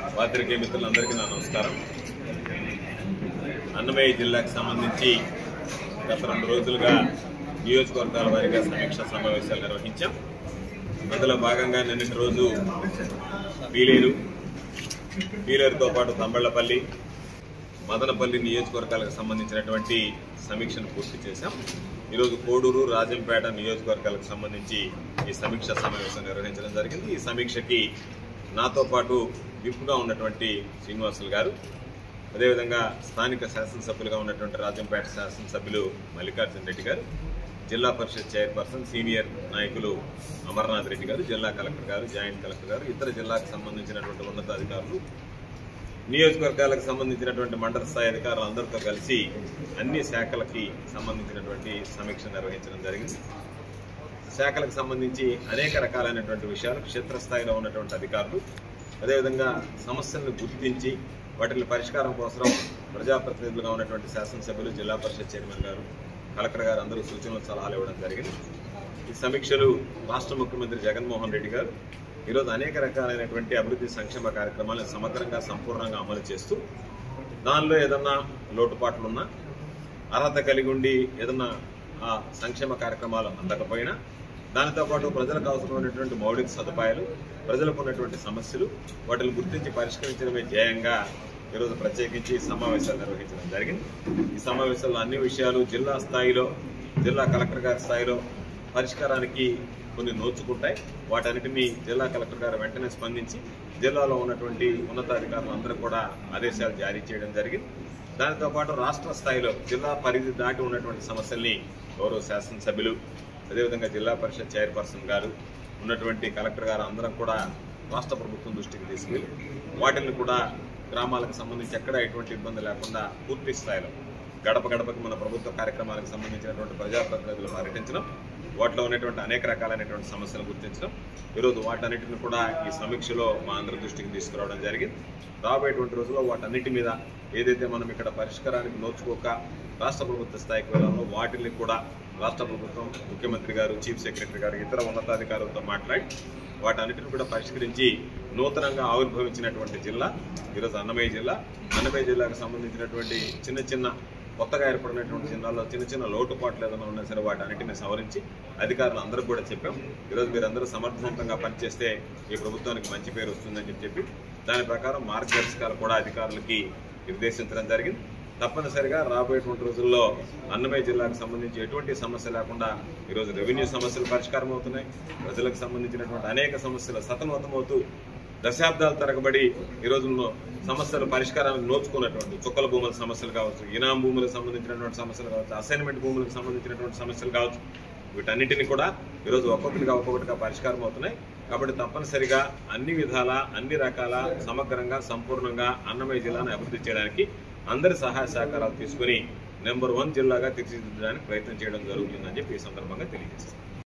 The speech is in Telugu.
పాత్రికేయ మిత్రులందరికీ నా నమస్కారం అన్నమయ్య జిల్లాకు సంబంధించి గత రెండు రోజులుగా నియోజకవర్గాల వారీగా సమీక్ష సమావేశాలు నిర్వహించాం అందులో భాగంగా నిన్నటి రోజు పీలేరు పీలేరుతో పాటు తంబళ్లపల్లి మదనపల్లి నియోజకవర్గాలకు సంబంధించినటువంటి సమీక్షను పూర్తి చేశాం ఈరోజు కోడూరు రాజంపేట నియోజకవర్గాలకు సంబంధించి ఈ సమీక్ష సమావేశం నిర్వహించడం జరిగింది ఈ సమీక్షకి నాతో పాటు విప్పుగా ఉన్నటువంటి శ్రీనివాసులు గారు అదేవిధంగా స్థానిక శాసనసభ్యులుగా ఉన్నటువంటి రాజంపేట శాసనసభ్యులు మల్లికార్జున రెడ్డి గారు జిల్లా పరిషత్ చైర్పర్సన్ సీనియర్ నాయకులు అమర్నాథ్ రెడ్డి గారు జిల్లా కలెక్టర్ గారు జాయింట్ కలెక్టర్ గారు ఇతర జిల్లాకు సంబంధించినటువంటి ఉన్నతాధికారులు నియోజకవర్గాలకు సంబంధించినటువంటి మండల స్థాయి అధికారులు అందరితో కలిసి అన్ని శాఖలకి సంబంధించినటువంటి సమీక్ష నిర్వహించడం జరిగింది శాఖలకు సంబంధించి అనేక రకాలైనటువంటి విషయాలు క్షేత్రస్థాయిలో ఉన్నటువంటి అధికారులు అదేవిధంగా సమస్యలను గుర్తించి వాటిని పరిష్కారం కోసం ప్రజాప్రతినిధులుగా ఉన్నటువంటి శాసనసభ్యులు జిల్లా పరిషత్ చైర్మన్ గారు కలెక్టర్ గారు అందరూ సూచనలు సలహాలు ఇవ్వడం జరిగింది ఈ సమీక్షలు రాష్ట్ర ముఖ్యమంత్రి జగన్మోహన్ రెడ్డి గారు ఈరోజు అనేక రకాలైనటువంటి అభివృద్ధి సంక్షేమ కార్యక్రమాలను సమగ్రంగా సంపూర్ణంగా అమలు చేస్తూ దానిలో ఏదన్నా లోటుపాట్లు ఉన్నా అర్హత కలిగి ఉండి ఏదన్నా ఆ సంక్షేమ కార్యక్రమాలు అందకపోయినా దానితో పాటు ప్రజలకు అవసరమైనటువంటి మౌలిక సదుపాయాలు ప్రజలకు ఉన్నటువంటి సమస్యలు వాటిని గుర్తించి పరిష్కరించడమే ధ్యేయంగా ఈరోజు ప్రత్యేకించి సమావేశాలు నిర్వహించడం జరిగింది ఈ సమావేశాల్లో అన్ని విషయాలు జిల్లా స్థాయిలో జిల్లా కలెక్టర్ గారి స్థాయిలో పరిష్కారానికి కొన్ని నోచుకుంటాయి వాటన్నిటిని జిల్లా కలెక్టర్ గారు వెంటనే స్పందించి జిల్లాలో ఉన్నటువంటి ఉన్నతాధికారులు అందరూ కూడా ఆదేశాలు జారీ చేయడం జరిగింది దానితో పాటు రాష్ట్ర స్థాయిలో జిల్లా పరిధి దాటి ఉన్నటువంటి సమస్యల్ని గౌరవ శాసనసభ్యులు అదేవిధంగా జిల్లా పరిషత్ చైర్పర్సన్ గారు ఉన్నటువంటి కలెక్టర్ గారు అందరం కూడా రాష్ట్ర ప్రభుత్వం దృష్టికి తీసుకెళ్లి వాటిని కూడా గ్రామాలకు సంబంధించి ఎక్కడ ఎటువంటి ఇబ్బంది లేకుండా పూర్తి స్థాయిలో గడప గడపకి మన ప్రభుత్వ కార్యక్రమాలకు సంబంధించినటువంటి ప్రజాప్రతినిధులు పర్యటించడం వాటిలో ఉన్నటువంటి అనేక రకాలైనటువంటి సమస్యలు గుర్తించడం ఈరోజు వాటన్నిటిని కూడా ఈ సమీక్షలో మా అందరి దృష్టికి తీసుకురావడం జరిగింది రాబోయేటువంటి రోజుల్లో వాటన్నిటి మీద ఏదైతే మనం ఇక్కడ పరిష్కారానికి నోచుకోక రాష్ట్ర ప్రభుత్వ స్థాయికి వెళ్ళాలో వాటిని కూడా రాష్ట్ర ప్రభుత్వం ముఖ్యమంత్రి గారు చీఫ్ సెక్రటరీ గారు ఇతర ఉన్నతాధికారులతో మాట్లాడి వాటన్నిటిని కూడా పరిష్కరించి నూతనంగా ఆవిర్భవించినటువంటి జిల్లా ఈరోజు అన్నమయ్య జిల్లా అన్నమయ్య జిల్లాకు సంబంధించినటువంటి చిన్న చిన్న కొత్తగా ఏర్పడినటువంటి జిల్లాలో చిన్న చిన్న లోటుపాట్లు ఏదైనా ఉన్నా సరే వాటన్నిటిని సవరించి అధికారులు అందరూ కూడా చెప్పాం ఈరోజు మీరందరూ సమర్థవంతంగా పనిచేస్తే ఈ ప్రభుత్వానికి మంచి పేరు వస్తుందని చెప్పి దాని ప్రకారం మార్గదర్శకాలు కూడా అధికారులకి నిర్దేశించడం జరిగింది తప్పనిసరిగా రాబోయేటువంటి రోజుల్లో అన్నమయ్య జిల్లాకు సంబంధించి ఎటువంటి సమస్య లేకుండా ఈరోజు రెవెన్యూ సమస్యలు పరిష్కారం అవుతున్నాయి ప్రజలకు సంబంధించినటువంటి అనేక సమస్యలు సతమతమవుతూ దశాబ్దాల తరగబడి ఈ రోజుల్లో సమస్యల పరిష్కారానికి నోచుకున్నటువంటి చుక్కల భూముల సమస్యలు కావచ్చు ఇనాం భూములకు సంబంధించినటువంటి సమస్యలు కావచ్చు అసైన్మెంట్ భూములకు సంబంధించినటువంటి సమస్యలు కావచ్చు వీటన్నిటిని కూడా ఈరోజు ఒక్కొక్కటిగా ఒక్కొక్కటిగా పరిష్కారం అవుతున్నాయి కాబట్టి తప్పనిసరిగా అన్ని విధాల అన్ని రకాల సమగ్రంగా సంపూర్ణంగా అన్నమయ్య జిల్లాను అభివృద్ధి చేయడానికి అందరి సహాయ సహకారాలు తీసుకుని నెంబర్ వన్ జిల్లాగా తీర్చిదిద్దడానికి ప్రయత్నం చేయడం జరుగుతుందని చెప్పి ఈ సందర్భంగా తెలియజేస్తాను